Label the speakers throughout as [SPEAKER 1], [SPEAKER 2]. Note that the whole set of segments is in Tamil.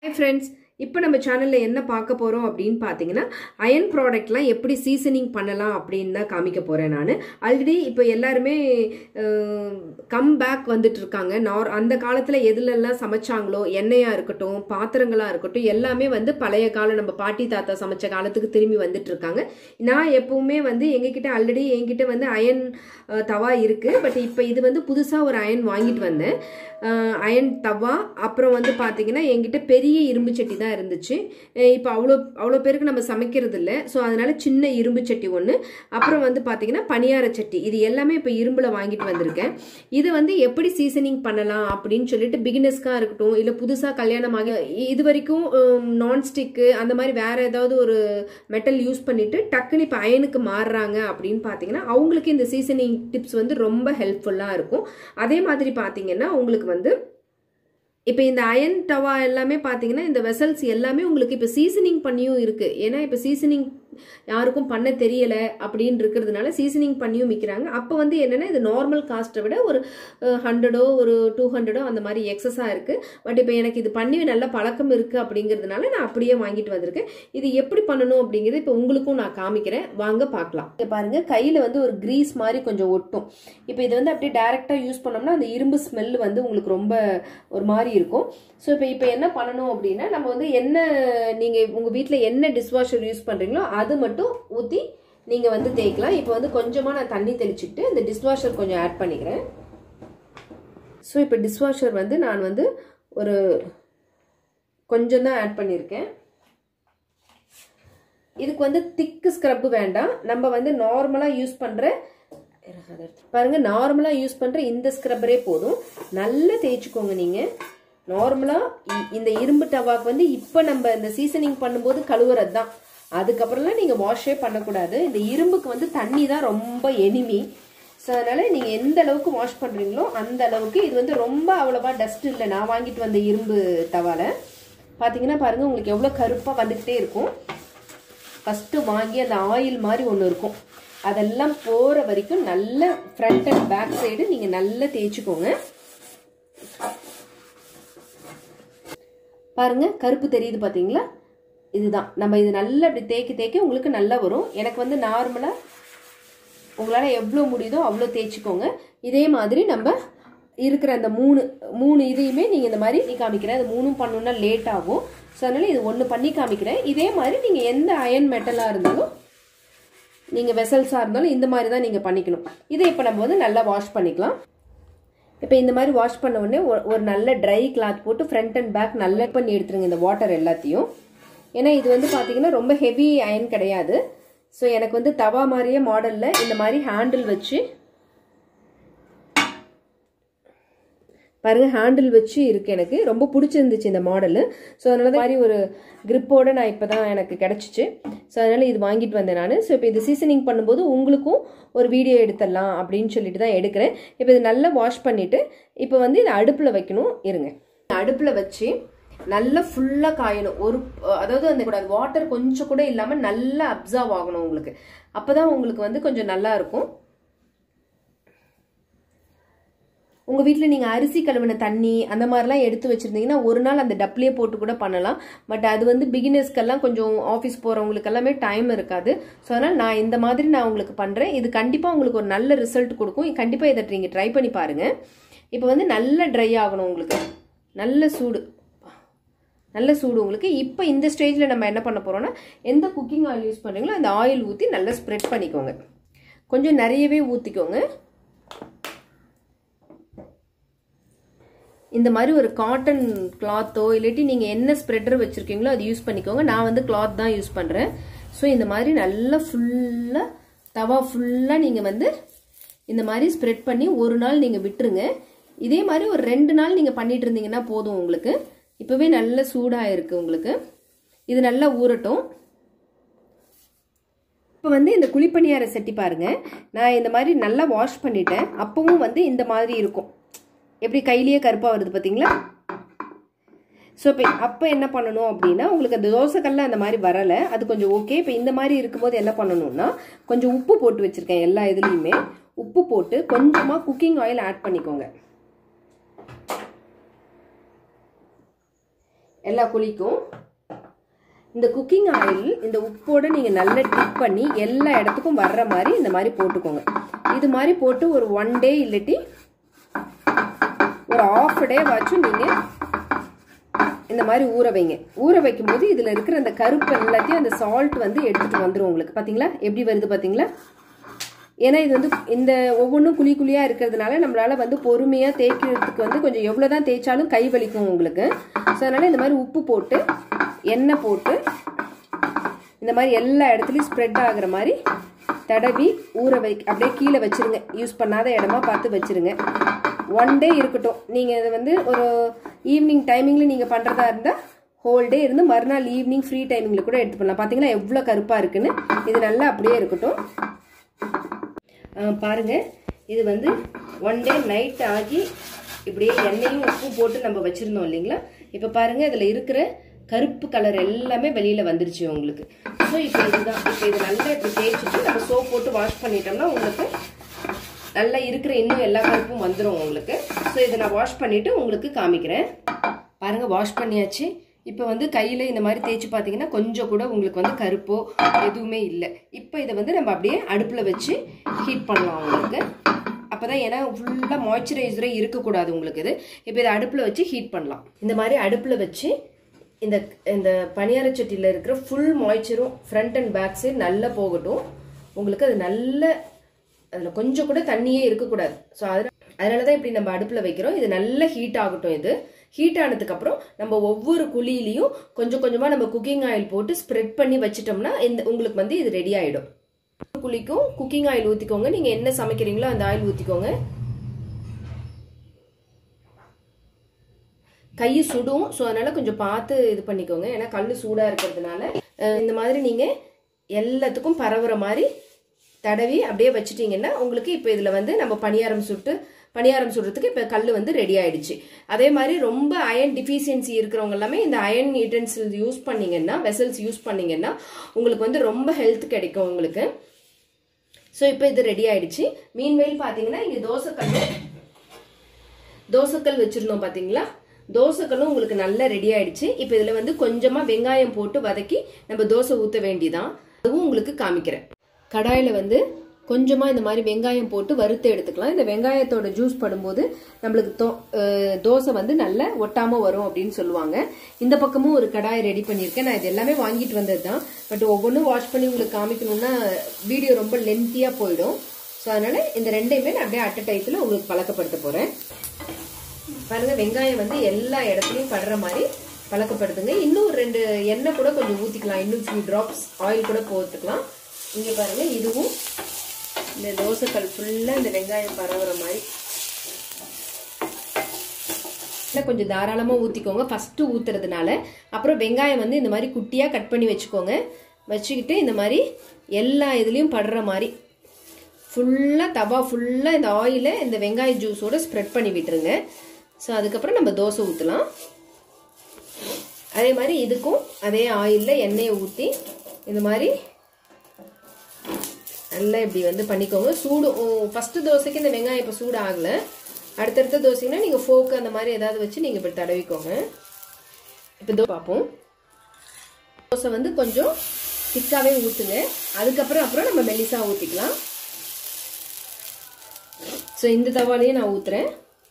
[SPEAKER 1] ஹாய் ஃப்ரெண்ட்ஸ் இப்போ நம்ம சேனலில் என்ன பார்க்க போகிறோம் அப்படின்னு பார்த்தீங்கன்னா அயன் ப்ராடக்ட்லாம் எப்படி சீசனிங் பண்ணலாம் அப்படின்னு தான் காமிக்க போகிறேன் நான் ஆல்ரெடி இப்போ எல்லாருமே கம் பேக் வந்துட்டு இருக்காங்க நார் அந்த காலத்தில் எதுலெல்லாம் சமைச்சாங்களோ எண்ணெயாக இருக்கட்டும் பாத்திரங்களாக இருக்கட்டும் எல்லாமே வந்து பழைய காலம் நம்ம பாட்டி தாத்தா சமைச்ச காலத்துக்கு திரும்பி வந்துட்டு இருக்காங்க நான் எப்பவுமே வந்து எங்ககிட்ட ஆல்ரெடி என்கிட்ட வந்து அயன் தவா இருக்குது பட் இப்போ இது வந்து புதுசாக ஒரு அயன் வாங்கிட்டு வந்தேன் அயன் தவா அப்புறம் வந்து பார்த்தீங்கன்னா என்கிட்ட பெரிய இரும்பு சட்டி தான் இருந்துச்சு இப்போ அவ்வளோ அவ்வளோ பேருக்கு நம்ம சமைக்கிறது இல்லை ஸோ அதனால சின்ன இரும்பு சட்டி ஒன்று அப்புறம் வந்து பார்த்தீங்கன்னா பனியார சட்டி இது எல்லாமே இப்போ இரும்பில் வாங்கிட்டு வந்திருக்கேன் இது வந்து எப்படி சீசனிங் பண்ணலாம் அப்படின்னு சொல்லிட்டு பிகினர்ஸ்க்காக இருக்கட்டும் இல்லை புதுசாக கல்யாணமாக இது வரைக்கும் நான்ஸ்டிக்கு அந்த மாதிரி வேற ஏதாவது ஒரு மெட்டல் யூஸ் பண்ணிட்டு டக்குன்னு இப்போ அயனுக்கு மாறுறாங்க அப்படின்னு பார்த்தீங்கன்னா அவங்களுக்கு இந்த சீசனிங் டிப்ஸ் வந்து ரொம்ப ஹெல்ப்ஃபுல்லாக இருக்கும் அதே மாதிரி பார்த்தீங்கன்னா உங்களுக்கு வந்து இப்போ இந்த அயன் டவா எல்லாமே பார்த்தீங்கன்னா இந்த வெசல்ஸ் எல்லாமே உங்களுக்கு இப்போ சீசனிங் பண்ணியும் இருக்குது ஏன்னா இப்போ சீசனிங் யாருக்கும் பண்ண தெரியல அப்படின்னு இருக்கிறதுனால சீசனிங் பண்ணியும் விற்கிறாங்க அப்போ வந்து என்னென்னா இது நார்மல் காஸ்ட்டை விட ஒரு ஹண்ட்ரடோ ஒரு டூ ஹண்ட்ரடோ அந்த மாதிரி எக்ஸஸாக இருக்குது பட் இப்போ எனக்கு இது பண்ணி நல்ல பழக்கம் இருக்குது அப்படிங்கிறதுனால நான் அப்படியே வாங்கிட்டு வந்திருக்கேன் இது எப்படி பண்ணணும் அப்படிங்கிறது இப்போ உங்களுக்கும் நான் காமிக்கிறேன் வாங்க பார்க்கலாம் இங்கே பாருங்கள் கையில் வந்து ஒரு க்ரீஸ் மாதிரி கொஞ்சம் ஒட்டும் இப்போ இது வந்து அப்படியே டேரெக்டாக யூஸ் பண்ணோம்னா அந்த இரும்பு ஸ்மெல் வந்து உங்களுக்கு ரொம்ப ஒரு மாதிரி இருக்கும் ஸோ இப்போ இப்போ என்ன பண்ணணும் அப்படின்னா நம்ம வந்து என்ன நீங்கள் உங்கள் வீட்டில் என்ன டிஷ்வாஷர் யூஸ் பண்ணுறீங்களோ அது மட்டும் ஊற்றி நீங்கள் வந்து தேய்க்கலாம் இப்போ வந்து கொஞ்சமாக நான் தண்ணி தெளிச்சுட்டு இந்த டிஷ்வாஷர் கொஞ்சம் ஆட் பண்ணிக்கிறேன் ஸோ இப்போ டிஷ்வாஷர் வந்து நான் வந்து ஒரு கொஞ்சம் தான் ஆட் பண்ணியிருக்கேன் இதுக்கு வந்து திக்கு ஸ்க்ரப்பு வேண்டாம் நம்ம வந்து நார்மலாக யூஸ் பண்ணுற பாருங்க நார்மலாக யூஸ் பண்ணுற இந்த ஸ்க்ரப்பரே போதும் நல்லா தேய்ச்சிக்கோங்க நீங்கள் நார்மலாக இந்த இரும்பு டவாக்கு வந்து இப்போ நம்ம இந்த சீசனிங் பண்ணும்போது கழுவுறது தான் அதுக்கப்புறம்லாம் நீங்கள் வாஷே பண்ணக்கூடாது இந்த இரும்புக்கு வந்து தண்ணி தான் ரொம்ப எனிமி ஸோ அதனால் நீங்கள் எந்த அளவுக்கு வாஷ் பண்ணுறீங்களோ அந்த அளவுக்கு இது வந்து ரொம்ப அவ்வளோவா டஸ்ட் இல்லை நான் வாங்கிட்டு வந்த இரும்பு தவால பார்த்தீங்கன்னா பாருங்கள் உங்களுக்கு எவ்வளோ கருப்பாக வந்துக்கிட்டே இருக்கும் ஃபஸ்ட்டு வாங்கி அந்த ஆயில் மாதிரி ஒன்று இருக்கும் அதெல்லாம் போகிற வரைக்கும் நல்ல ஃப்ரண்ட் அண்ட் பேக் சைடு நீங்கள் நல்லா தேய்ச்சிக்கோங்க பாருங்க கருப்பு தெரியுது பார்த்தீங்களா இதுதான் நம்ம இது நல்லா அப்படி தேய்க்க தேய்க்க உங்களுக்கு நல்லா வரும் எனக்கு வந்து நார்மலாக உங்களால் எவ்வளோ முடியுதோ அவ்வளோ தேய்ச்சிக்கோங்க இதே மாதிரி நம்ம இருக்கிற அந்த மூணு மூணு இதையுமே நீங்கள் இந்த மாதிரி நீ காமிக்கிறேன் அது மூணும் பண்ணணுன்னா லேட் ஆகும் ஸோ அதனால் இது ஒன்று பண்ணி காமிக்கிறேன் இதே மாதிரி நீங்கள் எந்த அயன் மெட்டலாக இருந்தாலும் நீங்கள் வெசல்ஸாக இருந்தாலும் இந்த மாதிரி தான் நீங்கள் பண்ணிக்கணும் இதை இப்போ நம்ம வந்து நல்லா வாஷ் பண்ணிக்கலாம் இப்போ இந்த மாதிரி வாஷ் பண்ண உடனே ஒரு நல்ல ட்ரை கிளாத் போட்டு ஃப்ரண்ட் அண்ட் பேக் நல்லா பண்ணி எடுத்துருங்க இந்த வாட்டர் எல்லாத்தையும் ஏன்னா இது வந்து பார்த்தீங்கன்னா ரொம்ப ஹெவி அயன் கிடையாது ஸோ எனக்கு வந்து தவா மாதிரியே மாடலில் இந்த மாதிரி ஹேண்டில் வச்சு பாருங்க ஹேண்டில் வச்சு இருக்கு எனக்கு ரொம்ப பிடிச்சிருந்துச்சு இந்த மாடலு ஸோ அதனால தான் மாதிரி ஒரு கிரிப்போட நான் இப்போ தான் எனக்கு கிடச்சிச்சு ஸோ அதனால இது வாங்கிட்டு வந்தேன் நான் ஸோ இப்போ இது சீசனிங் பண்ணும்போது உங்களுக்கும் ஒரு வீடியோ எடுத்துடலாம் அப்படின்னு சொல்லிட்டு தான் எடுக்கிறேன் இப்போ இது நல்லா வாஷ் பண்ணிவிட்டு இப்போ வந்து இதை அடுப்பில் வைக்கணும் இருங்க அடுப்பில் வச்சு நல்லா ஃபுல்லாக காயணும் ஒரு அதாவது அந்த கூட வாட்டர் கொஞ்சம் கூட இல்லாமல் நல்லா அப்சர்வ் ஆகணும் உங்களுக்கு அப்போ தான் உங்களுக்கு வந்து கொஞ்சம் நல்லா இருக்கும் உங்கள் வீட்டில் நீங்கள் அரிசி கழுவின தண்ணி அந்த மாதிரிலாம் எடுத்து வச்சுருந்தீங்கன்னா ஒரு நாள் அந்த டப்லேயே போட்டு கூட பண்ணலாம் பட் அது வந்து பிகினர்ஸ்க்கெல்லாம் கொஞ்சம் ஆஃபீஸ் போகிறவங்களுக்கு எல்லாமே டைம் இருக்காது ஸோ அதனால் நான் இந்த மாதிரி நான் உங்களுக்கு பண்ணுறேன் இது கண்டிப்பாக உங்களுக்கு ஒரு நல்ல ரிசல்ட் கொடுக்கும் கண்டிப்பாக இதை நீங்கள் ட்ரை பண்ணி பாருங்கள் இப்போ வந்து நல்ல ட்ரை ஆகணும் உங்களுக்கு நல்ல சூடு நல்ல சூடு உங்களுக்கு இப்போ இந்த ஸ்டேஜில் நம்ம என்ன பண்ண போகிறோம்னா எந்த குக்கிங் ஆயில் யூஸ் பண்ணுறீங்களோ அந்த ஆயில் ஊற்றி நல்லா ஸ்ப்ரெட் பண்ணிக்கோங்க கொஞ்சம் நிறையவே ஊற்றிக்கோங்க இந்த மாதிரி ஒரு காட்டன் கிளாத்தோ இல்லாட்டி நீங்கள் என்ன ஸ்ப்ரெட்டர் வச்சுருக்கீங்களோ அது யூஸ் பண்ணிக்கோங்க நான் வந்து கிளாத் தான் யூஸ் பண்ணுறேன் ஸோ இந்த மாதிரி நல்லா ஃபுல்லாக தவா ஃபுல்லாக நீங்கள் வந்து இந்த மாதிரி ஸ்ப்ரெட் பண்ணி ஒரு நாள் நீங்கள் விட்டுருங்க இதே மாதிரி ஒரு ரெண்டு நாள் நீங்கள் பண்ணிட்டு இருந்தீங்கன்னா போதும் உங்களுக்கு இப்போவே நல்ல சூடாக இருக்குது உங்களுக்கு இது நல்லா ஊறட்டும் இப்போ வந்து இந்த குழிப்பணியார சட்டி பாருங்க நான் இந்த மாதிரி நல்லா வாஷ் பண்ணிட்டேன் அப்பவும் வந்து இந்த மாதிரி இருக்கும் எப்படி கையிலேயே கருப்பாக வருது பார்த்தீங்களா ஸோ இப்போ அப்போ என்ன பண்ணணும் அப்படின்னா உங்களுக்கு அந்த தோசைக்கல்ல அந்த மாதிரி வரலை அது கொஞ்சம் ஓகே இப்போ இந்த மாதிரி இருக்கும்போது என்ன பண்ணணும்னா கொஞ்சம் உப்பு போட்டு வச்சுருக்கேன் எல்லா இதுலேயுமே உப்பு போட்டு கொஞ்சமாக குக்கிங் ஆயில் ஆட் பண்ணிக்கோங்க எல்லா குழிக்கும் இந்த குக்கிங் ஆயில் இந்த உப்போட நீங்கள் நல்லா டிப் பண்ணி எல்லா இடத்துக்கும் வர்ற மாதிரி இந்த மாதிரி போட்டுக்கோங்க இது மாதிரி போட்டு ஒரு ஒன் டே இல்லாட்டி ஒரு ஆஃப் டே வாச்சும் நீங்கள் இந்த மாதிரி ஊற வைங்க ஊற வைக்கும்போது இதில் இருக்கிற அந்த கருப்பு எல்லாத்தையும் அந்த சால்ட் வந்து எடுத்துகிட்டு வந்துடும் உங்களுக்கு பார்த்தீங்களா எப்படி வருது பார்த்தீங்களா ஏன்னா இது வந்து இந்த ஒவ்வொன்றும் குழி குழியாக இருக்கிறதுனால நம்மளால் வந்து பொறுமையாக தேய்க்கிறதுக்கு வந்து கொஞ்சம் எவ்வளோ தான் தேய்ச்சாலும் கை வலிக்கும் உங்களுக்கு ஸோ அதனால் இந்த மாதிரி உப்பு போட்டு எண்ணெய் போட்டு இந்த மாதிரி எல்லா இடத்துலையும் ஸ்ப்ரெட் ஆகுற மாதிரி தடவி ஊற வை அப்படியே கீழே வச்சிருங்க யூஸ் பண்ணாத இடமா பார்த்து வச்சிருங்க ஒன் டே இருக்கட்டும் நீங்கள் இதை வந்து ஒரு ஈவினிங் டைமிங்கில் நீங்கள் பண்ணுறதா இருந்தால் ஹோல் டே இருந்து மறுநாள் ஈவினிங் ஃப்ரீ டைமிங்கில் கூட எடுத்து பண்ணலாம் பார்த்தீங்களா எவ்வளோ கருப்பாக இருக்குன்னு இது நல்லா அப்படியே இருக்கட்டும் பாருங்க இது வந்து ஒன் டே நைட் ஆகி இப்படியே எண்ணெயும் உப்பு போட்டு நம்ம வச்சுருந்தோம் இல்லைங்களா இப்போ பாருங்க இதில் இருக்கிற கருப்பு கலர் எல்லாமே வெளியில் வந்துருச்சு உங்களுக்கு ஸோ இப்போ இதுதான் இப்போ இது நல்லா இப்படி தேய்ச்சிட்டு நம்ம சோப் போட்டு வாஷ் பண்ணிட்டோம்னா உங்களுக்கு நல்லா இருக்கிற இன்னும் எல்லா கருப்பும் வந்துடும் உங்களுக்கு ஸோ இதை நான் வாஷ் பண்ணிவிட்டு உங்களுக்கு காமிக்கிறேன் பாருங்கள் வாஷ் பண்ணியாச்சு இப்போ வந்து கையில் இந்த மாதிரி தேய்ச்சி பார்த்தீங்கன்னா கொஞ்சம் கூட உங்களுக்கு வந்து கருப்போ எதுவுமே இல்லை இப்போ இதை வந்து நம்ம அப்படியே அடுப்பில் வச்சு ஹீட் பண்ணலாம் உங்களுக்கு அப்போ தான் ஏன்னா ஃபுல்லாக மாய்ச்சரைசரே இருக்கக்கூடாது உங்களுக்கு இது இப்போ இதை அடுப்பில் வச்சு ஹீட் பண்ணலாம் இந்த மாதிரி அடுப்பில் வச்சு இந்த இந்த பனியார சட்டியில் இருக்கிற ஃபுல் மாய்ச்சரும் ஃப்ரண்ட் அண்ட் பேக் சைடு நல்லா போகட்டும் உங்களுக்கு அது நல்ல அதில் கொஞ்சம் கூட தண்ணியே இருக்கக்கூடாது ஸோ அதனால அதனால தான் இப்படி நம்ம அடுப்பில் வைக்கிறோம் இது நல்ல ஹீட் ஆகட்டும் இது ஹீட் ஆனதுக்கப்புறம் நம்ம ஒவ்வொரு குழியிலையும் கொஞ்சம் கொஞ்சமாக நம்ம குக்கிங் ஆயில் போட்டு ஸ்ப்ரெட் பண்ணி வச்சிட்டோம்னா இந்த உங்களுக்கு வந்து இது ரெடி ஆகிடும் குழிக்கும் குக்கிங் ஆயில் ஊற்றிக்கோங்க நீங்கள் என்ன சமைக்கிறீங்களோ அந்த ஆயில் ஊற்றிக்கோங்க கை சுடும் ஸோ அதனால் கொஞ்சம் பார்த்து இது பண்ணிக்கோங்க ஏன்னா கல் சூடாக இருக்கிறதுனால இந்த மாதிரி நீங்கள் எல்லாத்துக்கும் பரவுற மாதிரி தடவி அப்படியே வச்சுட்டிங்கன்னா உங்களுக்கு இப்போ இதில் வந்து நம்ம பணியாரம் சுட்டு பணியாரம் சுடுறதுக்கு இப்போ கல் வந்து ரெடி ஆயிடுச்சு அதே மாதிரி ரொம்ப அயன் டிஃபிஷியன்சி இருக்கிறவங்க எல்லாமே இந்த அயன் யூட்டன்சில்ஸ் யூஸ் பண்ணிங்கன்னா வெசல்ஸ் யூஸ் பண்ணிங்கன்னா உங்களுக்கு வந்து ரொம்ப ஹெல்த் கிடைக்கும் உங்களுக்கு ஸோ இப்போ இது ரெடி ஆயிடுச்சு மீன்வெயில் பார்த்தீங்கன்னா இங்கே தோசைக்கல் தோசைக்கல் வச்சுருந்தோம் பார்த்தீங்களா தோசைக்கல்லும் உங்களுக்கு நல்லா ரெடி ஆயிடுச்சு இப்போ இதில் வந்து கொஞ்சமாக வெங்காயம் போட்டு வதக்கி நம்ம தோசை ஊற்ற வேண்டிதான் அதுவும் உங்களுக்கு காமிக்கிறேன் கடாயில் வந்து கொஞ்சமாக இந்த மாதிரி வெங்காயம் போட்டு வறுத்து எடுத்துக்கலாம் இந்த வெங்காயத்தோட ஜூஸ் படும்போது நம்மளுக்கு தோசை வந்து நல்லா ஒட்டாமல் வரும் அப்படின்னு சொல்லுவாங்க இந்த பக்கமும் ஒரு கடாய் ரெடி பண்ணியிருக்கேன் நான் இது எல்லாமே வாங்கிட்டு வந்தது தான் பட் ஒவ்வொன்றும் வாஷ் பண்ணி உங்களுக்கு காமிக்கணும்னா வீடியோ ரொம்ப லென்த்தியாக போயிடும் ஸோ அதனால் இந்த ரெண்டையுமே நான் அப்படியே அட்ட டைத்தில் உங்களுக்கு பழக்கப்படுத்த போகிறேன் பாருங்கள் வெங்காயம் வந்து எல்லா இடத்துலையும் படுற மாதிரி பழக்கப்படுத்துங்க இன்னும் ரெண்டு எண்ணெய் கூட கொஞ்சம் ஊற்றிக்கலாம் இன்னும் ஃபியூ ட்ராப்ஸ் ஆயில் கூட போட்டுக்கலாம் இங்கே பாருங்கள் இதுவும் இந்த தோசைக்கல் ஃபுல்லாக இந்த வெங்காயம் பரவுற மாதிரி கொஞ்சம் தாராளமாக ஊற்றிக்கோங்க ஃபஸ்ட்டு ஊற்றுறதுனால அப்புறம் வெங்காயம் வந்து இந்த மாதிரி குட்டியாக கட் பண்ணி வச்சுக்கோங்க வச்சுக்கிட்டு இந்த மாதிரி எல்லா இதுலேயும் படுற மாதிரி ஃபுல்லாக தவா ஃபுல்லாக இந்த ஆயிலை இந்த வெங்காய ஜூஸோட ஸ்ப்ரெட் பண்ணி விட்டுருங்க ஸோ அதுக்கப்புறம் நம்ம தோசை ஊற்றலாம் அதே மாதிரி இதுக்கும் அதே ஆயிலில் எண்ணெயை ஊற்றி இந்த மாதிரி நல்லா இப்படி வந்து பண்ணிக்கோங்க சூடு ஃபஸ்ட்டு தோசைக்கு இந்த வெங்காயம் இப்போ சூடு ஆகலை அடுத்தடுத்த தோசைன்னா நீங்கள் ஃபோக்கு அந்த மாதிரி ஏதாவது வச்சு நீங்கள் இப்படி தடவிக்கோங்க இப்போ தோ பார்ப்போம் தோசை வந்து கொஞ்சம் திக்காகவே ஊற்றுங்க அதுக்கப்புறம் அப்புறம் நம்ம மெல்லிசாக ஊற்றிக்கலாம் ஸோ இந்த தவாலையே நான் ஊற்றுறேன்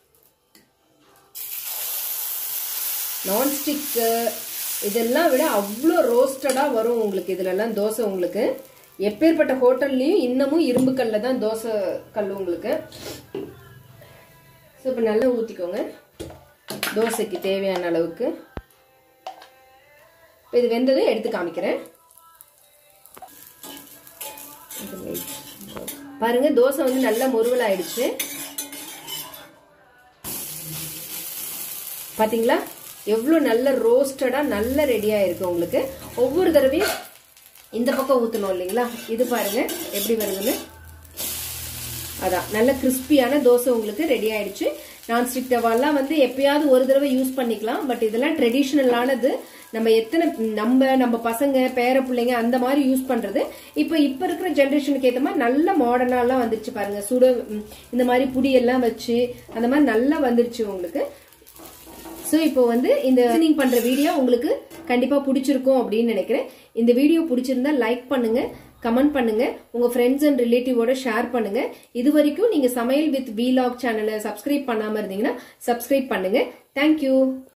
[SPEAKER 1] நான்ஸ்டிக்கு இதெல்லாம் விட அவ்வளோ ரோஸ்டடாக வரும் உங்களுக்கு இதிலெல்லாம் தோசை உங்களுக்கு எப்பேற்பட்ட ஹோட்டல்லையும் இன்னமும் இரும்பு கல்ல தான் தோசை கல் உங்களுக்கு ஸோ இப்போ நல்லா ஊற்றிக்கோங்க தோசைக்கு தேவையான அளவுக்கு இப்போ இது வெந்ததும் எடுத்து காமிக்கிறேன் பாருங்க தோசை வந்து நல்லா முருவல் ஆயிடுச்சு பாத்தீங்களா எவ்வளோ நல்ல ரோஸ்டடாக நல்ல ரெடியாக இருக்கு உங்களுக்கு ஒவ்வொரு தடவையும் இந்த பக்கம் ஊற்றணும் இல்லைங்களா இது பாருங்க எப்படி வருதுன்னு அதான் நல்ல கிறிஸ்பியான தோசை உங்களுக்கு ரெடி ஆயிடுச்சு நான்ஸ்டிக் டவாலாம் வந்து எப்பயாவது ஒரு தடவை யூஸ் பண்ணிக்கலாம் பட் இதெல்லாம் ட்ரெடிஷ்னலானது நம்ம எத்தனை நம்ம நம்ம பசங்க பேர பிள்ளைங்க அந்த மாதிரி யூஸ் பண்றது இப்போ இப்போ இருக்கிற ஜென்ரேஷனுக்கு ஏற்ற மாதிரி நல்ல மாடர்னாலாம் வந்துருச்சு பாருங்க சுட இந்த மாதிரி புடி எல்லாம் வச்சு அந்த மாதிரி நல்லா வந்துருச்சு உங்களுக்கு ஸோ இப்போ வந்து இந்த சீசனிங் பண்ற வீடியோ உங்களுக்கு கண்டிப்பா பிடிச்சிருக்கும் அப்படின்னு நினைக்கிறேன் இந்த வீடியோ பிடிச்சிருந்தா லைக் பண்ணுங்க கமெண்ட் பண்ணுங்க உங்க ஃப்ரெண்ட்ஸ் அண்ட் ரிலேட்டிவோட ஷேர் பண்ணுங்க இது வரைக்கும் நீங்க சமையல் வித் வீலாக் சேனலை சப்ஸ்கிரைப் பண்ணாம இருந்தீங்கன்னா சப்ஸ்கிரைப் பண்ணுங்க தேங்க்யூ